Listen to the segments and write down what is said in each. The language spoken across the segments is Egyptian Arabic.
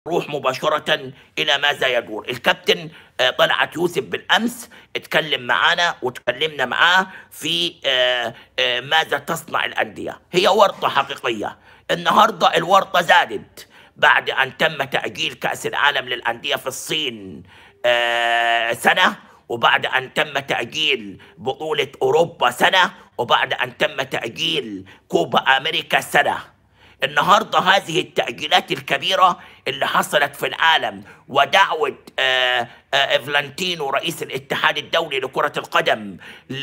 نروح مباشرة إلى ماذا يدور الكابتن آه، طلعت يوسف بالأمس اتكلم معنا وتكلمنا معاه في آه، آه، ماذا تصنع الأندية هي ورطة حقيقية النهاردة الورطة زادت بعد أن تم تأجيل كأس العالم للأندية في الصين آه، سنة وبعد أن تم تأجيل بطولة أوروبا سنة وبعد أن تم تأجيل كوبا أمريكا سنة النهارده هذه التأجيلات الكبيرة اللي حصلت في العالم ودعوة آه، آه، إفلانتينو رئيس الاتحاد الدولي لكرة القدم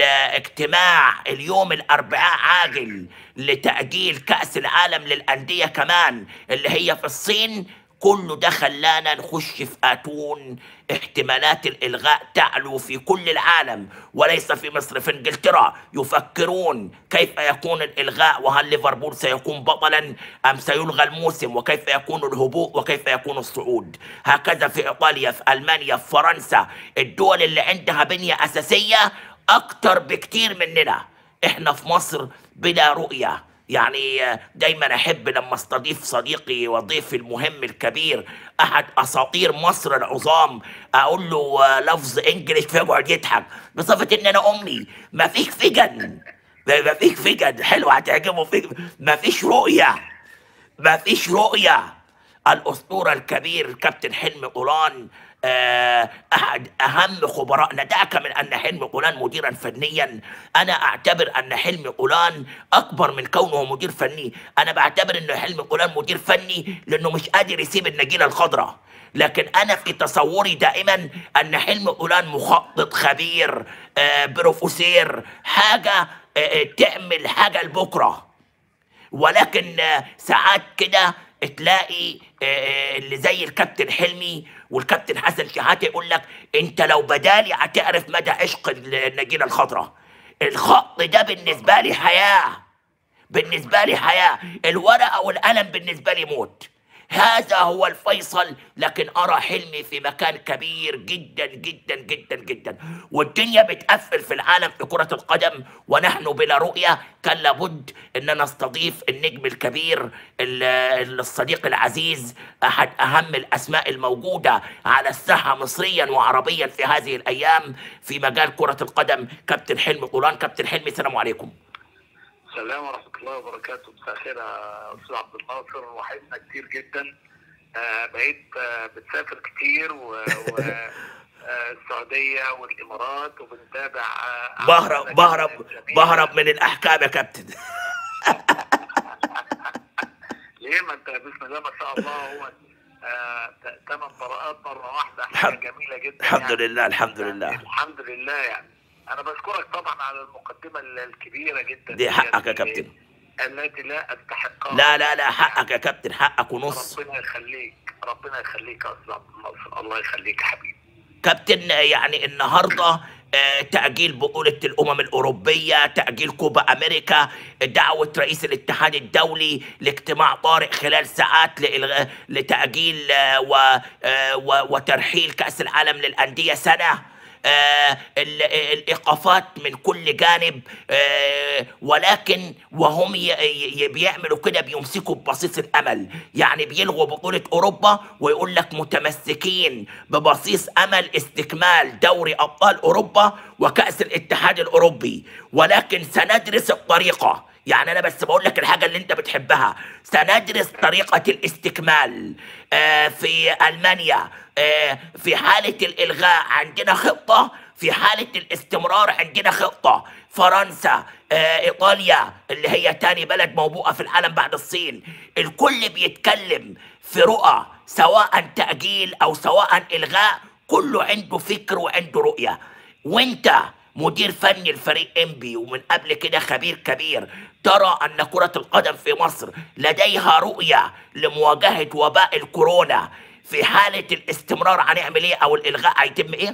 لاجتماع اليوم الأربعاء عاجل لتأجيل كأس العالم للأندية كمان اللي هي في الصين كله ده خلانا نخش في اتون احتمالات الالغاء تعلو في كل العالم وليس في مصر في انجلترا يفكرون كيف يكون الالغاء وهل ليفربول سيكون بطلا ام سيلغى الموسم وكيف يكون الهبوط وكيف يكون الصعود هكذا في ايطاليا في المانيا في فرنسا الدول اللي عندها بنيه اساسيه اكتر بكتير مننا احنا في مصر بلا رؤيه يعني دايما احب لما استضيف صديقي وضيفي المهم الكبير احد اساطير مصر العظام اقول له لفظ انجليش فيقعد يضحك بصفه ان انا امي ما فيش فجن ما فيش فجن حلو هتعجبه فجن ما فيش رؤيه ما فيش رؤيه الاسطوره الكبير كابتن حلمي طولان آه، احد اهم خبرائنا دعك من ان حلمي طولان مديرا فنيا انا اعتبر ان حلمي طولان اكبر من كونه مدير فني انا بعتبر ان حلمي طولان مدير فني لانه مش قادر يسيب النجيله الخضراء لكن انا في تصوري دائما ان حلمي طولان مخطط خبير آه، بروفيسير حاجه آه، آه، تعمل حاجه لبكره ولكن آه، ساعات كده تلاقي آه، اللي زي الكابتن حلمي والكابتن حسن شحاته يقول لك انت لو بدالي هتعرف مدى عشق النجيله الخضراء الخط ده بالنسبه لي حياه بالنسبه لي حياه الورقه والقلم بالنسبه لي موت هذا هو الفيصل لكن ارى حلمي في مكان كبير جدا جدا جدا جدا والدنيا بتقفل في العالم في كره القدم ونحن بلا رؤيه كان لابد ان نستضيف النجم الكبير ال- الصديق العزيز احد اهم الاسماء الموجوده على الساحه مصريا وعربيا في هذه الايام في مجال كره القدم كابتن حلمي طولان كابتن حلمي السلام عليكم السلام ورحمة الله وبركاته مساء الخير يا أستاذ عبد الناصر وحشنا كتير جدا آه، بقيت آه، بتسافر كتير و و- آه، السعودية والإمارات وبنتابع آه، بهرب أعمالك بهرب الجميلة. بهرب من الاحكام يا كابتن ليه ما أنت بسم الله ما شاء الله هو آه، ثمان براءات مرة واحدة حاجة الحمد- جميلة جدا الحمد يعني. لله الحمد لله الحمد لله يعني أنا بشكرك طبعا على المقدمة الكبيرة جدا دي حقك يا كابتن. التي لا أستحقها لا لا لا حقك يا كابتن حقك ونص ربنا يخليك ربنا يخليك يا استاذ عبد الناصر الله يخليك يا حبيبي كابتن يعني النهارده آه، تأجيل بطولة الأمم الأوروبية تأجيل كوبا أمريكا دعوة رئيس الاتحاد الدولي لاجتماع طارئ خلال ساعات لإلغاء لتأجيل آه، و- آه، و- وترحيل كأس العالم للأندية سنة آه، ال- الايقافات من كل جانب آه، ولكن وهم ي- ي- بيعملوا كده بيمسكوا ببصيص الامل يعني بيلغوا بطوله اوروبا ويقول لك متمسكين ببصيص امل استكمال دوري ابطال اوروبا وكاس الاتحاد الاوروبي ولكن سندرس الطريقه يعني انا بس بقول لك الحاجه اللي انت بتحبها سندرس طريقه الاستكمال آه في المانيا آه في حاله الالغاء عندنا خطه في حاله الاستمرار عندنا خطه فرنسا آه ايطاليا اللي هي تاني بلد موبوءه في العالم بعد الصين الكل بيتكلم في رؤى سواء تاجيل او سواء الغاء كله عنده فكر وعنده رؤيه وانت مدير فني الفريق انبي ومن قبل كده خبير كبير ترى ان كرة القدم في مصر لديها رؤية لمواجهة وباء الكورونا في حالة الاستمرار هنعمل ايه او الالغاء هيتم ايه؟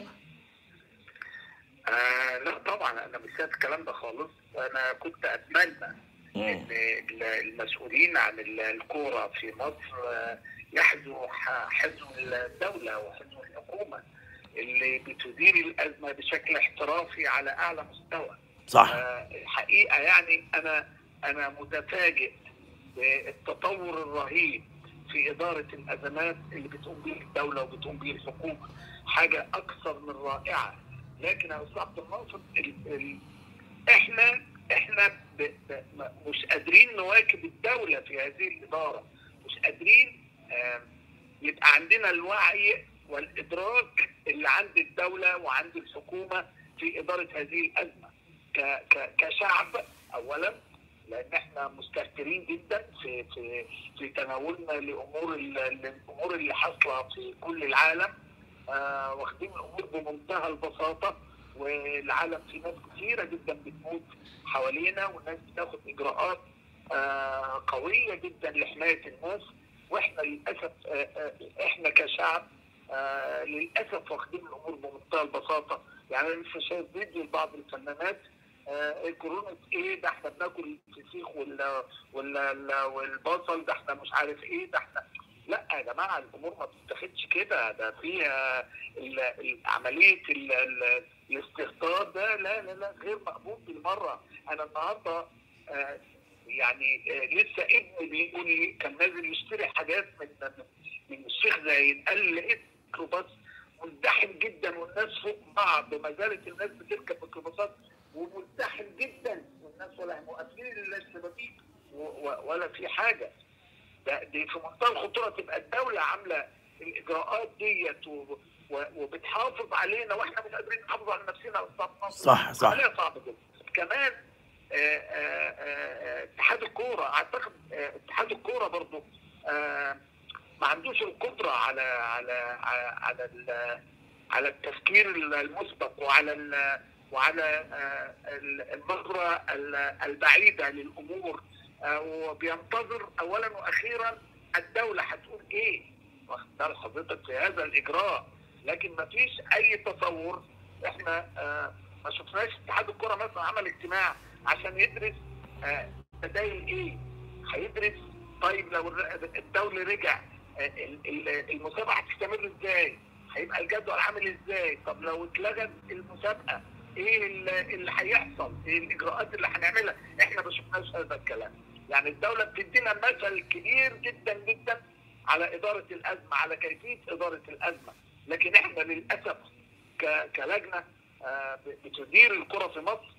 آه لا طبعا انا مش شايف الكلام ده خالص انا كنت اتمنى مم. ان ال- المسؤولين عن ال- الكوره في مصر آه، يحذوا ح- حذو الدوله وحذو الحكومه اللي بتدير الازمه بشكل احترافي على اعلى مستوى صح آه، الحقيقه يعني انا انا متفاجئ بالتطور الرهيب في اداره الازمات اللي بتقوم بيه الدوله وبتقوم بيه الحكومه حاجه اكثر من رائعه لكن يا استاذ عبد الناصر ال- ال- احنا احنا ب... ب... م- مش قادرين نواكب الدوله في هذه الاداره مش قادرين آه، يبقى عندنا الوعي والادراك اللي عند الدوله وعند الحكومه في اداره هذه الازمه ك... ك... كشعب اولا لان احنا مستهترين جدا في في في تناولنا لامور ال- الامور اللي حاصله في كل العالم آه واخدين الامور بمنتهى البساطه والعالم في ناس كثيره جدا بتموت حوالينا والناس بتاخد اجراءات آه قويه جدا لحمايه الناس واحنا للاسف آه آه احنا كشعب آه للاسف واخدين الامور بمنتهى البساطه يعني انا لسه شايف فيديو لبعض الفنانات آه كورونا ايه ده احنا بناكل الفسيخ ولا ولا والبصل ده احنا مش عارف ايه ده احنا لا يا جماعه الامور ما بتتاخدش كده ده فيها ال- ال- عمليه ال- ال- الاستهتار ده لا لا لا غير مقبول بالمره انا النهارده آه، يعني آه، لسه ابني بيقول لي كان نازل يشتري حاجات من من- من الشيخ زايد قال لي لقيت ميكروباص مزدحم جدا والناس فوق بعض وما زالت الناس بتركب ميكروباصات ومزدحم جدا والناس ولا مقفلين الشبابيك و- و- ولا في حاجه ده دي في منتهى الخطوره تبقى الدوله عامله الاجراءات ديت و- و- وبتحافظ علينا واحنا مش قادرين نحافظ على نفسنا يا أستاذ ناصر. صح، صح. عمليه صعبه جدا كمان آه، آه، آه، اتحاد الكوره اعتقد آه، اتحاد الكوره برضو آه، ما عندوش القدره على على على على, ال- على التفكير المسبق وعلى ال- وعلى آه، ال- النظره ال- البعيده للامور آه، وبينتظر اولا واخيرا الدوله هتقول ايه واخد بال حضرتك في هذا الاجراء لكن ما فيش اي تصور احنا آه، ما شفناش اتحاد الكره مثلا عمل اجتماع عشان يدرس آه، بدايل ايه هيدرس طيب لو الر- الدوري رجع آه، ال- ال- المسابقه هتستمر ازاي هيبقى الجدول عامل ازاي طب لو اتلغت المسابقه ايه ال- اللي هيحصل ايه الاجراءات اللي هنعملها احنا ما شفناش هذا الكلام يعني الدوله بتدينا مثل كبير جدا جدا على اداره الازمه على كيفيه اداره الازمه لكن احنا للاسف ك- كلجنه آه، بتدير الكره في مصر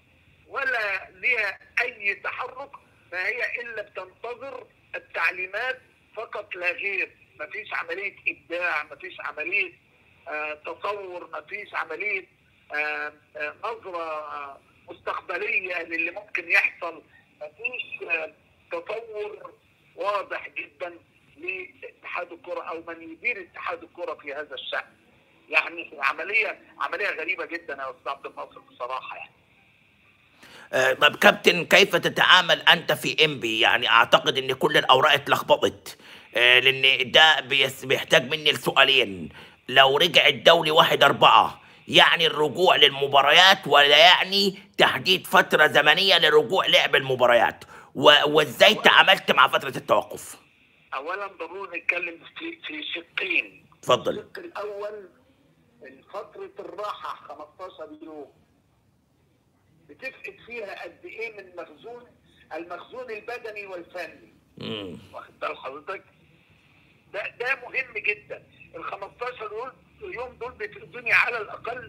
ولا ليها اي تحرك ما هي الا بتنتظر التعليمات فقط لا غير ما فيش عمليه ابداع ما فيش عمليه آه، تصور ما فيش عمليه آه، آه، نظره آه، مستقبليه للي ممكن يحصل ما فيش آه، تصور واضح جدا لاتحاد الكره او من يدير اتحاد الكره في هذا الشان يعني عمليه عمليه غريبه جدا يا استاذ عبد الناصر بصراحه يعني آه، طب كابتن كيف تتعامل انت في انبي يعني اعتقد ان كل الاوراق اتلخبطت آه، لان ده بيس- بيحتاج مني لسؤالين لو رجع الدولي واحد أربعة يعني الرجوع للمباريات ولا يعني تحديد فترة زمنية لرجوع لعب المباريات و- وازاي تعاملت مع فترة التوقف اولا ضروري نتكلم في في شقين اتفضل الشق الاول فتره الراحه 15 يوم بتفقد فيها قد ايه من مخزون المخزون البدني والفني مم. واخد بال حضرتك ده ده مهم جدا ال 15 يوم يوم دول بيفقدوني على الاقل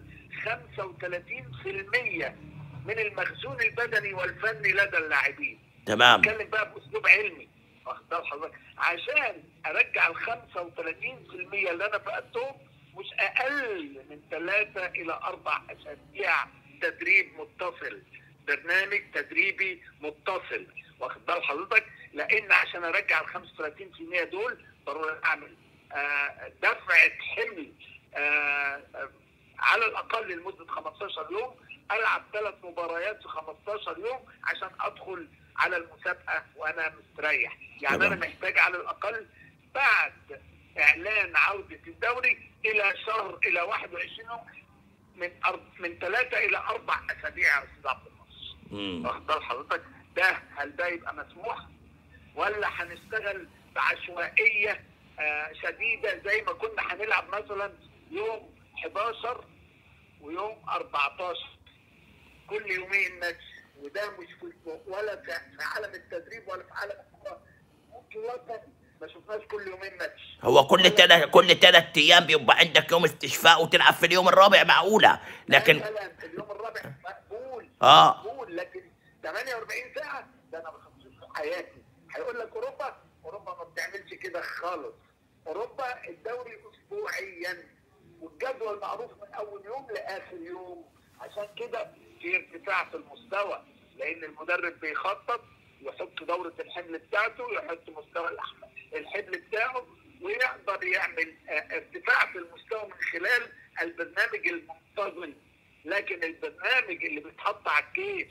35% من المخزون البدني والفني لدى اللاعبين تمام اتكلم بقى باسلوب علمي واخد بال حضرتك عشان ارجع ال 35% اللي انا فقدتهم مش اقل من ثلاثه الى اربع اسابيع تدريب متصل برنامج تدريبي متصل واخد بال حضرتك لان عشان ارجع ال 35% دول ضروري اعمل آه، دفعه حمل آه، آه، على الاقل لمده 15 يوم العب ثلاث مباريات في 15 يوم عشان ادخل على المسابقه وانا مستريح يعني تمام. انا محتاج على الاقل بعد اعلان عوده الدوري الى شهر الى 21 يوم من أرب... من ثلاثه الى اربع اسابيع يا استاذ عبد الناصر مم. واخد بال حضرتك ده هل ده يبقى مسموح ولا هنشتغل بعشوائيه آه شديده زي ما كنا هنلعب مثلا يوم 11 ويوم 14 كل يومين ماتش وده مش في ولا في في عالم التدريب ولا في عالم الكوره مطلقا ما شفناش كل يومين ماتش هو كل تلات كل تلات ايام بيبقى عندك يوم استشفاء وتلعب في اليوم الرابع معقوله لكن مثلا اليوم الرابع مقبول آه. مقبول لكن 48 ساعه ده انا ما شفتوش في حياتي هيقول لك اوروبا اوروبا ما بتعملش كده خالص اوروبا الدوري اسبوعيا والجدول معروف من اول يوم لاخر يوم عشان كده في ارتفاع في المستوى لان المدرب بيخطط يحط دوره الحمل بتاعته يحط مستوى الأحمال الحمل بتاعه ويقدر يعمل آه، ارتفاع في المستوى من خلال البرنامج المنتظم لكن البرنامج اللي بيتحط على الكيس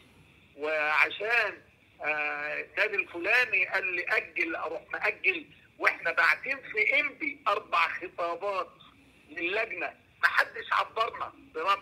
وعشان آه، النادي الفلاني قال لي اجل اروح ماجل واحنا باعتين في انبي اربع خطابات للجنه محدش عبرنا برد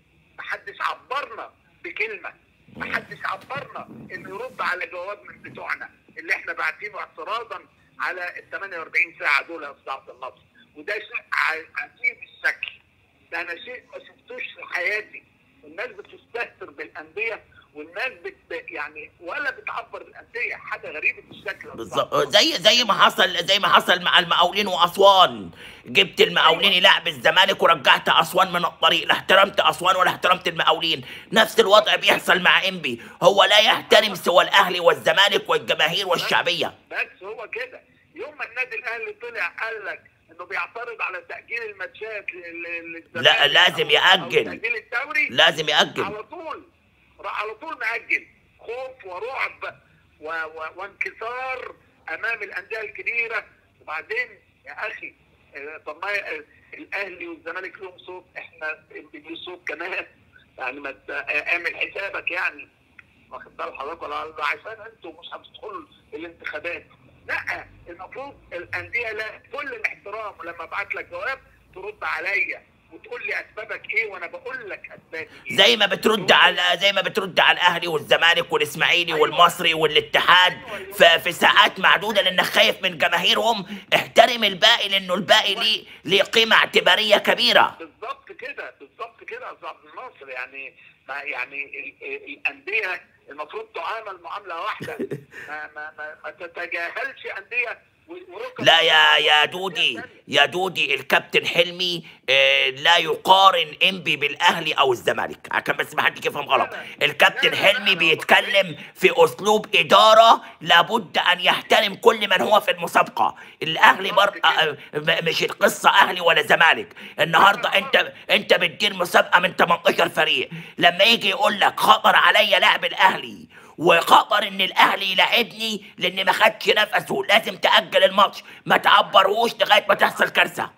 محدش عبرنا بكلمه محدش عبرنا انه يرد على جواب من بتوعنا اللي احنا باعتينه اعتراضا على ال 48 ساعه دول يا استاذ عبد الناصر وده شيء ع- عجيب الشكل ده انا شيء ما شفتوش في حياتي الناس بتستهتر بالانديه والناس بت يعني ولا بتعبر بالانديه حاجه غريبه الشكل يا أستاذ بالظبط عبد زي زي ما حصل زي ما حصل مع المقاولين واسوان جبت المقاولين يلعب الزمالك ورجعت اسوان من الطريق لا احترمت اسوان ولا احترمت المقاولين نفس الوضع بيحصل مع انبي هو لا يحترم سوى الاهلي والزمالك والجماهير والشعبيه بس هو كده يوم ما النادي الاهلي طلع قال لك انه بيعترض على تاجيل الماتشات لل- للزمالك لا، لازم أو- يأجل. أو تاجيل الدوري لازم يأجل على طول راح على طول مأجل خوف ورعب و... و... وانكسار امام الانديه الكبيره وبعدين يا اخي آه، طب ما آه، الاهلي والزمالك لهم صوت احنا ليه صوت كمان يعني ما ت- آه، اعمل حسابك يعني واخد بال حضرتك ولا ولا عشان انتوا مش هتدخلوا الانتخابات لا المفروض الانديه لا كل الاحترام ولما ابعت لك جواب ترد عليا وتقول لي اسبابك ايه وانا بقول لك اسبابي ايه زي ما بترد على زي ما بترد على الاهلي والزمالك والاسماعيلي والمصري والاتحاد ف- في ساعات معدوده لانك خايف من جماهيرهم احترم الباقي لانه الباقي ليه ليه قيمه اعتباريه كبيره بالظبط كده بالظبط كده يا استاذ عبد الناصر يعني ما يعني ال- ال- الانديه المفروض تعامل معامله واحده ما ما ما, ما تتجاهلش انديه و- وركب لا يا يا دودي يا دودي الكابتن حلمي آه، لا يقارن انبي بالاهلي او الزمالك عشان بس ما حد يفهم غلط الكابتن حلمي بيتكلم في اسلوب اداره لابد ان يحترم كل من هو في المسابقه الاهلي بر... آه، م- مش القصه اهلي ولا زمالك النهارده انت انت بتدير مسابقه من 18 فريق لما يجي يقول لك خطر عليا لاعب الاهلي وخطر ان الاهلي يلعبني لان ما خدش نفسه لازم تاجل الماتش ما تعبرهوش لغايه ما تحصل كارثه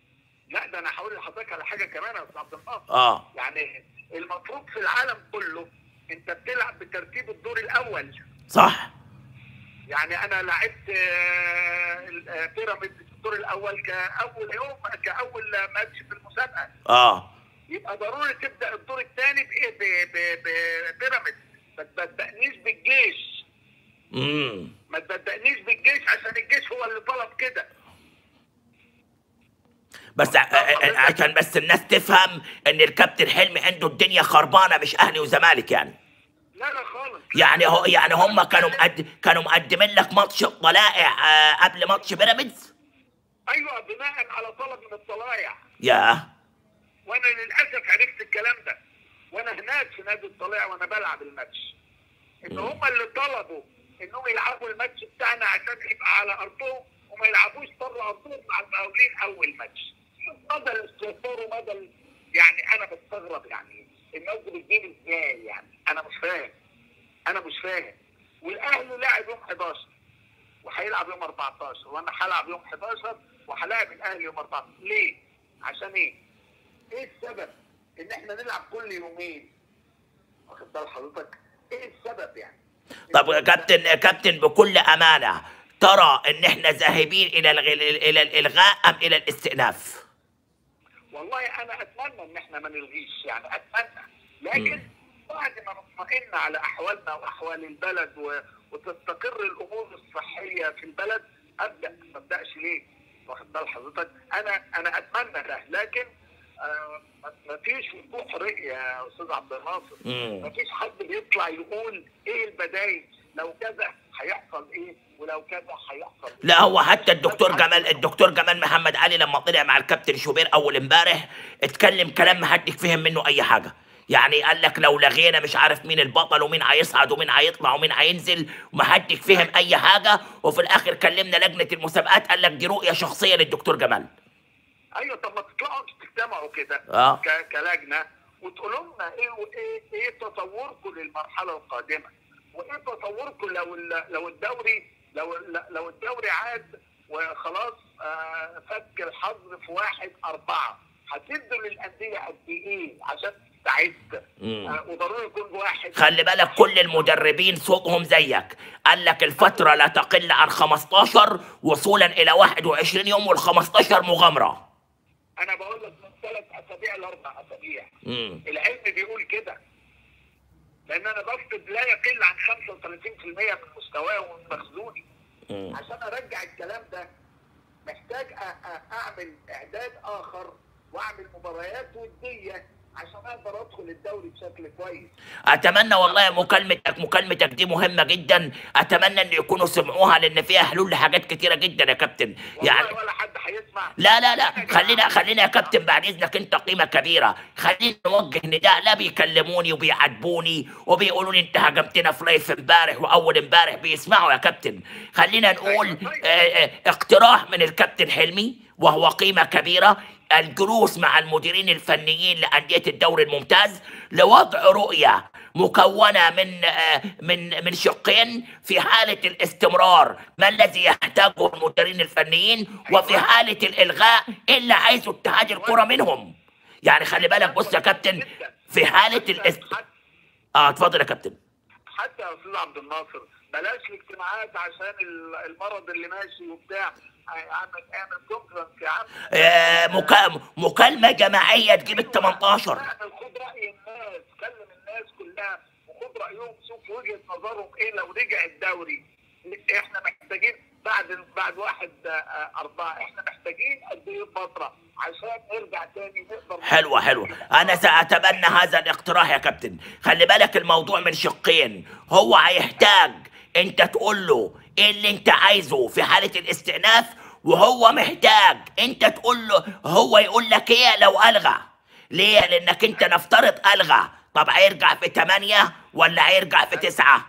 لا ده انا هقول لحضرتك على حاجه كمان يا استاذ عبد الناصر اه يعني المفروض في العالم كله انت بتلعب بترتيب الدور الاول صح يعني انا لعبت آه، آه، بيراميدز في الدور الاول كاول يوم كاول ماتش في المسابقه اه يبقى ضروري تبدا الدور الثاني بايه ب- ب- ببيراميدز ما تبدأنيش بالجيش امم ما تبدأنيش بالجيش عشان الجيش هو اللي طلب كده بس ع- ع- عشان بس الناس تفهم ان الكابتن حلمي عنده الدنيا خربانه مش اهلي وزمالك يعني لا لا خالص يعني هو يعني هم كانوا مقد... كانوا مقدمين لك ماتش الطلائع آه، قبل ماتش بيراميدز ايوه بناء على طلب من الطلايع يا وانا للاسف عرفت الكلام ده وانا هناك في نادي الطلائع وانا بلعب الماتش ان هم اللي طلبوا انهم يلعبوا الماتش بتاعنا عشان يبقى على ارضهم وما يلعبوش بره ارضهم مع المقاولين اول ماتش مدى الاستهتار ومدى ال- يعني انا بستغرب يعني الناس دي بتجيب ازاي يعني انا مش فاهم انا مش فاهم والاهلي لاعب يوم 11 وهيلعب يوم 14 وانا هلعب يوم 11 وهلاعب الاهلي يوم 14 ليه؟ عشان ايه؟ ايه السبب ان احنا نلعب كل يومين؟ واخد بال حضرتك؟ ايه السبب يعني؟ طب يا كابتن يا كابتن بكل امانه ترى ان احنا ذاهبين الى الغ- الى الالغاء ام الى الاستئناف والله انا اتمنى ان احنا ما نلغيش يعني اتمنى لكن بعد ما نطمئن على احوالنا واحوال البلد و... وتستقر الامور الصحيه في البلد ابدا ما ابداش ليه؟ واخد بال حضرتك؟ انا انا اتمنى ده لكن آه ما فيش وضوح رؤيه يا استاذ عبد الناصر مم. ما فيش حد بيطلع يقول ايه البدايل لو كذا هيحصل ايه ولو كذا هيحصل لا هو حتى الدكتور جمال الدكتور جمال محمد علي لما طلع مع الكابتن شوبير اول امبارح اتكلم كلام ما حدش فهم منه اي حاجه يعني قال لك لو لغينا مش عارف مين البطل ومين هيصعد ومين هيطلع ومين هينزل ومحدش فهم اي حاجه وفي الاخر كلمنا لجنه المسابقات قال لك دي رؤيه شخصيه للدكتور جمال ايوه طب ما تطلعوا انتوا تجتمعوا كده آه. ك- كلجنه وتقولوا لنا ايه وايه ايه تصوركم للمرحله القادمه وايه تصوركم لو ال- لو الدوري لو ال- لو الدوري عاد وخلاص آه، فك الحظر في واحد أربعة هتدوا للأندية قد إيه عشان تستعد مم. آه، وضروري يكون واحد خلي بالك كل المدربين صوتهم زيك قال لك الفتره لا تقل عن 15 وصولا الى 21 يوم وال 15 مغامره أنا بقول لك من ثلاث أسابيع لأربع أسابيع مم. العلم بيقول كده لان انا بفقد لا يقل عن 35% من مستواه ومن مخزوني مم. عشان ارجع الكلام ده محتاج أ- أ- اعمل اعداد اخر واعمل مباريات وديه عشان اقدر ادخل الدوري بشكل كويس اتمنى والله مكالمتك مكالمتك دي مهمه جدا اتمنى ان يكونوا سمعوها لان فيها حلول لحاجات كتيره جدا يا كابتن والله يعني ولا حد هيسمع لا لا لا خلينا خلينا يا كابتن بعد اذنك انت قيمه كبيره خلينا نوجه نداء لا بيكلموني وبيعاتبوني وبيقولوا لي انت هجمتنا في لايف امبارح واول امبارح بيسمعوا يا كابتن خلينا نقول آه، آه، اقتراح من الكابتن حلمي وهو قيمه كبيره الجلوس مع المديرين الفنيين لانديه الدوري الممتاز لوضع رؤيه مكونه من آه، من من شقين في حاله الاستمرار ما الذي يحتاجه المديرين الفنيين وفي حاله الالغاء إيه اللي عايزه اتحاد الكره منهم يعني خلي بالك بص يا كابتن في حاله الاست... حتى اه اتفضل يا كابتن حتى يا استاذ عبد الناصر بلاش الاجتماعات عشان ال- المرض اللي ماشي وبتاع اعمل اعمل كونفرنس يا عم آه مكا... مكالمه جماعيه تجيب ال 18 اعمل خد راي الناس كلم الناس كلها وخد رايهم شوف وجهه نظرهم ايه لو رجع الدوري احنا محتاجين بعد بعد واحد آه، أربعة احنا محتاجين قد ايه فترة عشان نرجع تاني نقدر حلوة حلوة أنا سأتبنى هذا الاقتراح يا كابتن خلي بالك الموضوع من شقين هو هيحتاج أنت تقول له إيه اللي أنت عايزه في حالة الاستئناف وهو محتاج أنت تقول له هو يقول لك إيه لو ألغى ليه؟ لأنك أنت نفترض ألغى طب هيرجع في ثمانية ولا هيرجع في تسعة؟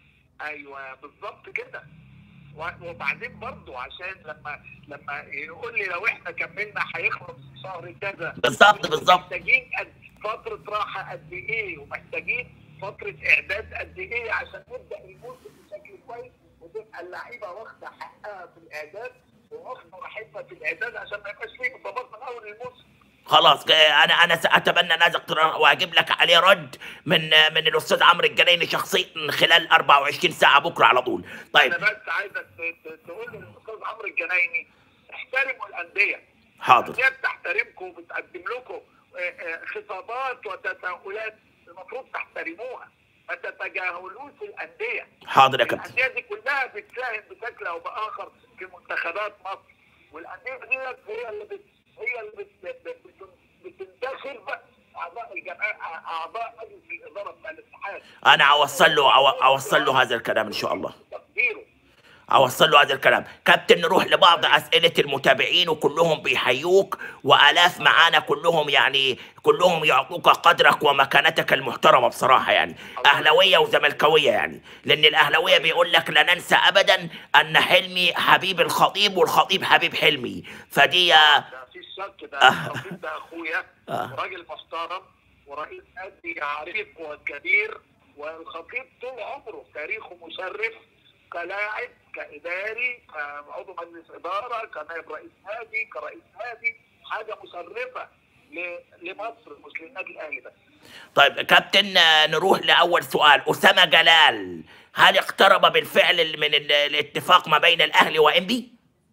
ايوه بالظبط كده و- وبعدين برضو عشان لما لما يقول لي لو احنا كملنا هيخلص في شهر كذا بالظبط بالظبط محتاجين قد فترة راحة قد ايه ومحتاجين فترة اعداد قد ايه عشان نبدأ الموسم بشكل كويس وتبقى اللعيبة واخدة حقها في الاعداد واخدة راحتها في الاعداد عشان ما يبقاش فيه اصابات من اول الموسم خلاص ك- انا انا ساتبنى هذا الاقتراح واجيب لك عليه رد من من الاستاذ عمرو الجنايني شخصيا خلال 24 ساعه بكره على طول طيب انا بس عايزك ت- ت- تقول للاستاذ عمرو الجنايني احترموا الانديه حاضر الانديه بتحترمكم وبتقدم لكم آه، آه، خطابات وتساؤلات المفروض تحترموها ما تتجاهلوش الانديه حاضر يا كابتن الانديه دي كلها بتساهم بشكل او باخر في منتخبات مصر والانديه ديت هي اللي بت... هي اللي بت... بت... بت... بتنتخب اعضاء الجماعه اعضاء مجلس الاداره بتاع الاتحاد انا اوصل له أو- اوصل له هذا الكلام ان شاء الله تقديره اوصل له هذا الكلام كابتن نروح لبعض اسئله المتابعين وكلهم بيحيوك والاف معانا كلهم يعني كلهم يعطوك قدرك ومكانتك المحترمه بصراحه يعني اهلاويه وزملكاويه يعني لان الاهلاويه بيقول لك لا ننسى ابدا ان حلمي حبيب الخطيب والخطيب حبيب حلمي فدي ده في شك ده الخطيب ده اخويا وراجل محترم ورئيس نادي عريق وكبير والخطيب طول عمره تاريخه مشرف كلاعب كاداري كعضو مجلس اداره كنائب رئيس نادي كرئيس نادي حاجه مشرفه ل- لمصر مش للنادي الاهلي بس طيب كابتن آه، نروح لاول سؤال اسامه جلال هل اقترب بالفعل من ال- الاتفاق ما بين الاهلي وانبي؟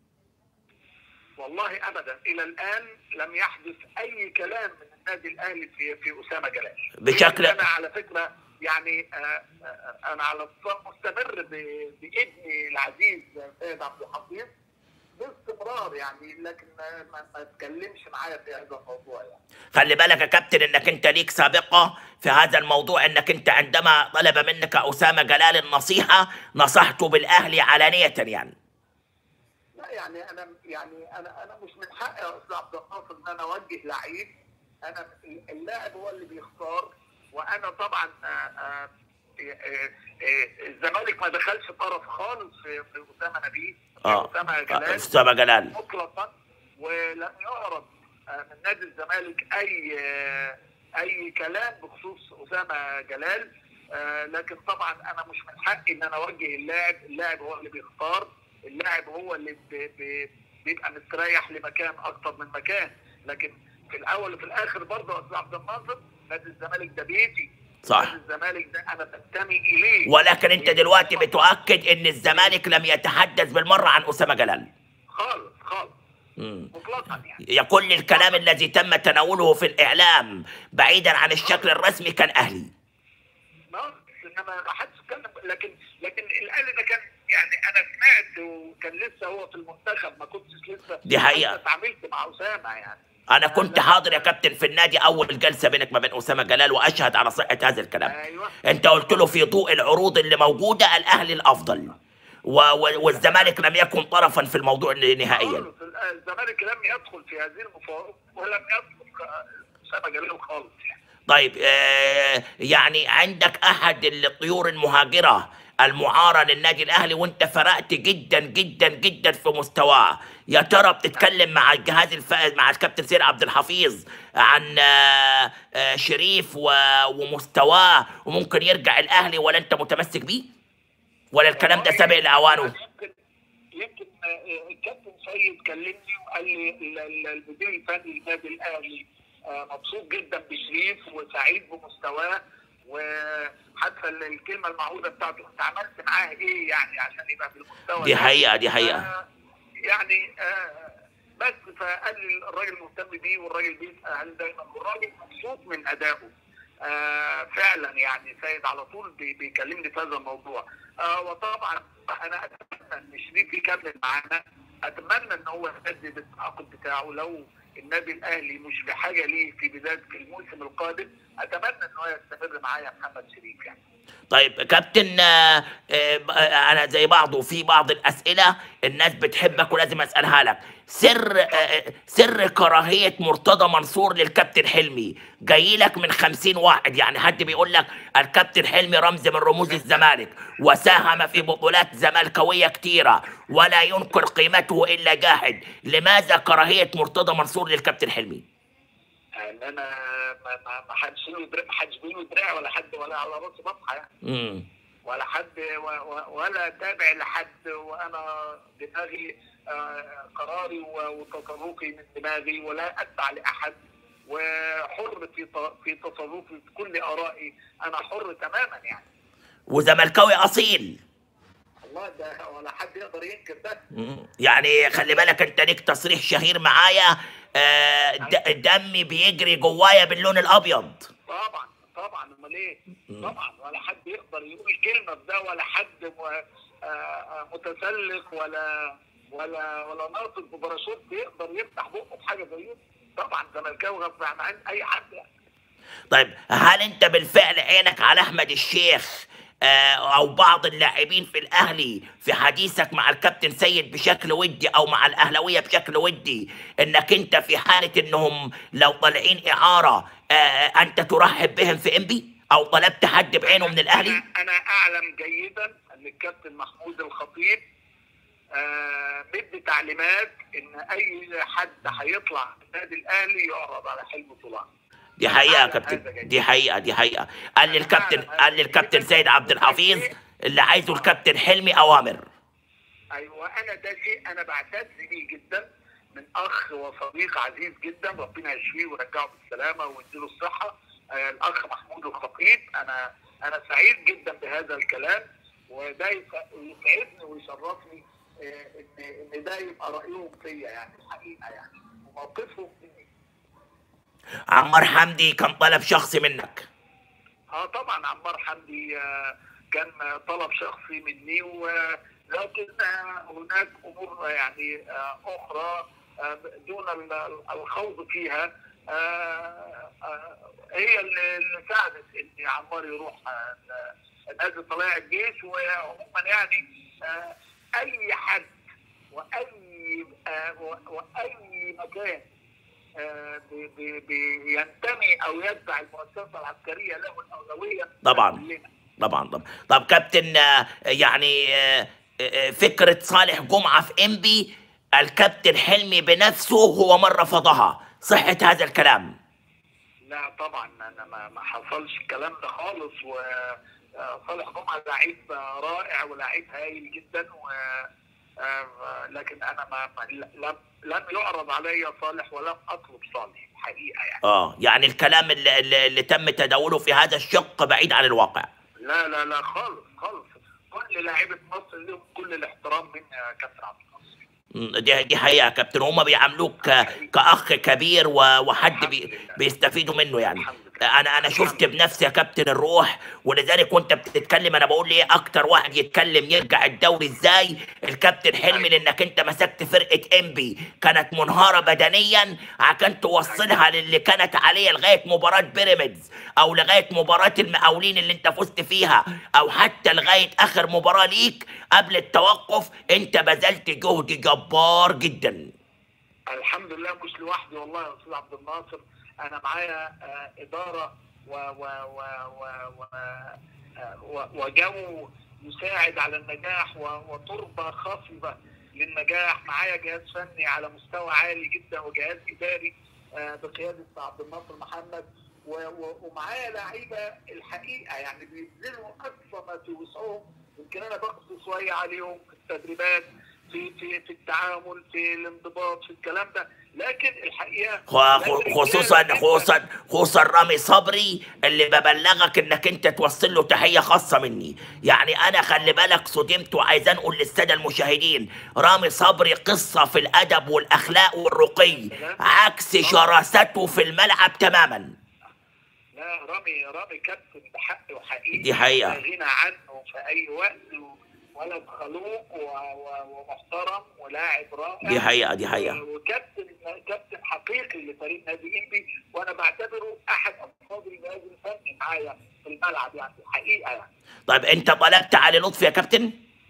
والله ابدا الى الان لم يحدث اي كلام من النادي الاهلي في في اسامه جلال بشكل- انا على فكره يعني آه، آه، انا على اتصال مستمر ب- بابني العزيز سيد عبد الحفيظ باستمرار يعني لكن ما, ما, ما اتكلمش معايا في هذا الموضوع يعني خلي بالك يا كابتن انك انت ليك سابقه في هذا الموضوع انك انت عندما طلب منك اسامه جلال النصيحه نصحته بالاهلي علانيه يعني لا يعني انا يعني انا انا مش من حقي يا استاذ عبد الناصر ان انا اوجه لعيب انا اللاعب هو اللي بيختار وانا طبعا آه، آه، آه، آه، الزمالك ما دخلش طرف خالص في في اسامه نبيه اه اسامه آه، جلال اسامه جلال مطلقا ولم يعرض آه، من نادي الزمالك اي آه، اي كلام بخصوص اسامه جلال آه، لكن طبعا انا مش من حقي ان انا اوجه اللاعب اللاعب هو اللي بيختار اللاعب هو اللي بي- بي- بيبقى مستريح لمكان اكتر من مكان لكن في الاول وفي الاخر برضه يا استاذ عبد الناصر نادي الزمالك ده بيتي صح. نادي الزمالك ده انا بنتمي اليه ولكن انت دلوقتي بتؤكد ان الزمالك لم يتحدث بالمره عن اسامه جلال خالص خالص مم. مطلقا يعني يا كل الكلام الذي تم تناوله في الاعلام بعيدا عن الشكل الرسمي كان اهلي ما انما ما حدش اتكلم لكن لكن الاهلي ده كان يعني انا سمعت وكان لسه هو في المنتخب ما كنتش لسه دي حقيقة. لسه اتعاملت مع اسامه يعني انا كنت حاضر يا كابتن في النادي اول جلسه بينك ما بين اسامه جلال واشهد على صحه هذا الكلام ايوه انت قلت له في ضوء العروض اللي موجوده الاهلي الافضل و... و... والزمالك لم يكن طرفا في الموضوع نهائيا خالص الزمالك لم يدخل في هذه المفاوضات ولم يدخل خ- اسامه جلال خالص يعني طيب آه يعني عندك احد الطيور المهاجره المعاره للنادي الاهلي وانت فرقت جدا جدا جدا في مستواه يا ترى بتتكلم مع الجهاز الف... مع الكابتن سير عبد الحفيظ عن آه آه شريف و... ومستواه وممكن يرجع الاهلي ولا انت متمسك بيه ولا الكلام ده سابق لاوانه يمكن يمكن آه، الكابتن سيد كلمني وقال لي ال- ال- المدير الفني للنادي الاهلي آه، مبسوط جدا بشريف وسعيد بمستواه وحتى ال- الكلمه المعهوده بتاعته انت عملت معاه ايه يعني عشان يبقى في المستوى دي ده؟ حقيقة، دي حقيقة. آه، يعني آه، بس فقال لي الراجل مهتم بيه والراجل بيسال دايما والراجل مبسوط من ادائه آه فعلا يعني سيد على طول بي- بيكلمني في هذا الموضوع آه وطبعا انا اتمنى ان شريف يكمل معانا اتمنى ان هو يجدد التعاقد بتاعه لو النادي الاهلي مش بحاجه ليه في بدايه الموسم القادم اتمنى ان هو يستمر معايا محمد شريف يعني طيب كابتن آه، آه، انا زي بعض وفي بعض الاسئله الناس بتحبك ولازم اسالها لك سر آه، سر كراهيه مرتضى منصور للكابتن حلمي جاي لك من خمسين واحد يعني حد بيقول لك الكابتن حلمي رمز من رموز الزمالك وساهم في بطولات زملكاويه كتيره ولا ينكر قيمته الا جاحد لماذا كراهيه مرتضى منصور للكابتن حلمي يعني انا ما ما ما حدش له دراع ما حدش له دراع ولا حد ولا على راسي بصحى يعني امم ولا حد و- و- ولا تابع لحد وانا دماغي آه، قراري و- وتصرفي من دماغي ولا اتبع لاحد وحر في ط- في تصرفي في كل ارائي انا حر تماما يعني وزملكاوي اصيل الله ده ولا حد يقدر ينكر ده مم. يعني خلي بالك انت ليك تصريح شهير معايا آه، د- دمي بيجري جوايا باللون الابيض طبعا طبعا امال ايه طبعا ولا حد يقدر يقول كلمه بده ولا حد م- آه، آه، متسلق ولا ولا ولا ناطق بباراشوت يقدر يفتح بقه في حاجه زي دي طبعا زملكاوي غصب عن اي حد يعني طيب هل انت بالفعل عينك على احمد الشيخ آه، او بعض اللاعبين في الاهلي في حديثك مع الكابتن سيد بشكل ودي او مع الاهلاويه بشكل ودي انك انت في حاله انهم لو طالعين اعاره آه، انت ترحب بهم في انبي او طلبت حد بعينه من الاهلي انا انا اعلم جيدا ان الكابتن محمود الخطيب آه مدي تعليمات ان اي حد هيطلع من النادي الاهلي يعرض على حلم طلع دي حقيقه يا أعلم هذا كابتن جيد. دي حقيقه دي حقيقه قال لي الكابتن قال لي الكابتن سيد عبد الحفيظ اللي عايزه الكابتن حلمي اوامر ايوه انا ده شيء انا بعتز بيه جدا من اخ وصديق عزيز جدا ربنا يشفيه ويرجعه بالسلامه ويديله الصحه آه الاخ محمود الخطيب انا انا سعيد جدا بهذا الكلام وده يس- يسعدني ويشرفني آه، ان ان ده يبقى رايهم فيا يعني الحقيقه يعني وموقفهم مني عمار حمدي كان طلب شخصي منك اه طبعا عمار حمدي آه، كان طلب شخصي مني و- لكن آه، هناك امور يعني آه، اخرى آه، دون ال- الخوض فيها آه، آه، هي اللي اللي ساعدت ان عمار يروح آه، نادي طلائع الجيش وعموما يعني آه، اي حد واي آه، و- واي مكان آه، بي- بي- بينتمي او يتبع المؤسسه العسكريه له الاولويه طبعاً. كلنا. طبعا طبعا طب كابتن آه، يعني آه، آه، فكرة صالح جمعة في انبي الكابتن حلمي بنفسه هو من رفضها صحة هذا الكلام لا طبعا انا ما ما حصلش الكلام ده خالص وصالح جمعه لعيب آه، رائع ولاعيب هايل جدا و آه، لكن انا ما ما- لم لم يعرض علي صالح ولم اطلب صالح الحقيقه يعني اه يعني الكلام اللي, اللي, اللي تم تداوله في هذا الشق بعيد عن الواقع لا لا لا خالص خالص كل لاعيبه مصر لهم كل الاحترام مني يا كابتن عبد الناصر م، دي دي حقيقة يا كابتن هما بيعاملوك ك- كأخ كبير و- وحد بي بيستفيدوا منه يعني الحمد لله. انا انا شفت بنفسي يا كابتن الروح ولذلك وانت بتتكلم انا بقول ليه اكتر واحد يتكلم يرجع الدوري ازاي الكابتن حلمي لانك انت مسكت فرقه انبي كانت منهاره بدنيا عشان توصلها للي كانت عليه لغايه مباراه بيراميدز او لغايه مباراه المقاولين اللي انت فزت فيها او حتى لغايه اخر مباراه ليك قبل التوقف انت بذلت جهد جبار جدا الحمد لله مش لوحدي والله يا استاذ عبد الناصر انا معايا آه، اداره و و و و و آه، و- وجو يساعد على النجاح و- وتربه خصبه للنجاح معايا جهاز فني على مستوى عالي جدا وجهاز اداري آه، بقياده عبد الناصر محمد و- و- ومعايا لعيبه الحقيقه يعني بيبذلوا اقصى ما في وسعهم يمكن انا بقص شويه عليهم في التدريبات في في في التعامل في الانضباط في الكلام ده لكن الحقيقه خ- لكن خصوصا رجالة خصوصا خصوصا رامي صبري اللي ببلغك انك انت توصل له تحيه خاصه مني يعني انا خلي بالك صدمت وعايز انقل للساده المشاهدين رامي صبري قصه في الادب والاخلاق والرقي عكس شراسته في الملعب تماما لا رامي رامي كابتن بحق وحقيقي دي حقيقة. لا غنى عنه في اي وقت و- ولد خلوق و- و- ومحترم ولاعب رائع دي حقيقه دي حقيقه وكابتن كابتن حقيقي لفريق نادي انبي وانا بعتبره احد افراد الجهاز الفني معايا في الملعب يعني الحقيقه يعني طيب انت طلبت علي لطفي يا كابتن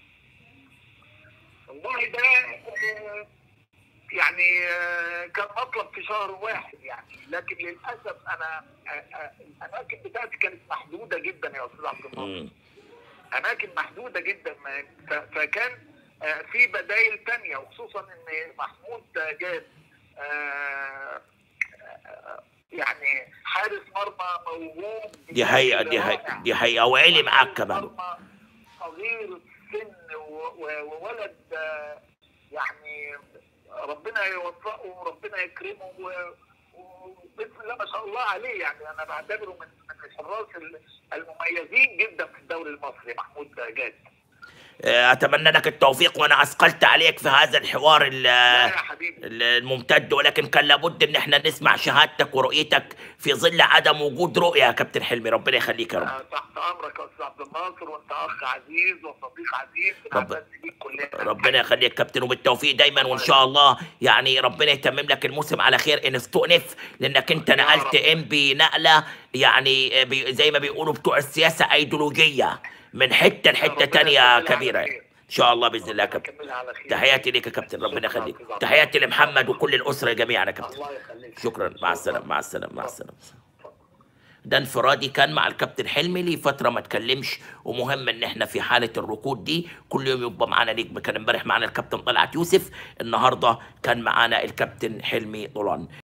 والله ده آه، يعني آه، كان مطلب في شهر واحد يعني لكن للاسف انا آه، آه، الاماكن بتاعتي كانت محدوده جدا يا استاذ عبد الناصر مم. اماكن محدوده جدا ما- ف- فكان آه، في بدائل تانية وخصوصا ان محمود جاد آه، آه، يعني حارس مرمى موهوب دي حقيقه دي حقيقه دي حقيقه وعلي معاك كمان مرمى صغير السن و- و- وولد آه، يعني ربنا يوفقه وربنا يكرمه و- وبسم الله ما شاء الله عليه يعني انا بعتبره من من الحراس ال- المميزين جدا في الدوري المصري محمود جاد اتمنى لك التوفيق وانا اثقلت عليك في هذا الحوار ال- لا يا حبيبي الممتد ولكن كان لابد ان احنا نسمع شهادتك ورؤيتك في ظل عدم وجود رؤيه يا كابتن حلمي ربنا يخليك يا رب آه، تحت امرك يا استاذ عبد الناصر وانت اخ عزيز وصديق عزيز رب- بنعتز بيك كلنا ربنا يخليك كابتن وبالتوفيق دايما وان شاء الله يعني ربنا يتمم لك الموسم على خير ان استؤنف لانك انت يا نقلت رب. ام بي نقله يعني بي زي ما بيقولوا بتوع السياسه ايديولوجيه من حته لحته ربنا تانية يكملها على كبيره خير. ان شاء الله باذن الله يا ربنا كابتن يكملها على خير. تحياتي ليك يا كابتن ربنا شكراً يخليك أستاذ عبد تحياتي الناصر. لمحمد وكل الاسره جميعا يا كابتن الله يخليك شكرا مع السلامه مع السلامه مع السلامه ده انفرادي كان مع الكابتن حلمي لي فتره ما اتكلمش ومهم ان احنا في حاله الركود دي كل يوم يبقى معانا نجم كان امبارح معانا الكابتن طلعت يوسف النهارده كان معانا الكابتن حلمي طولان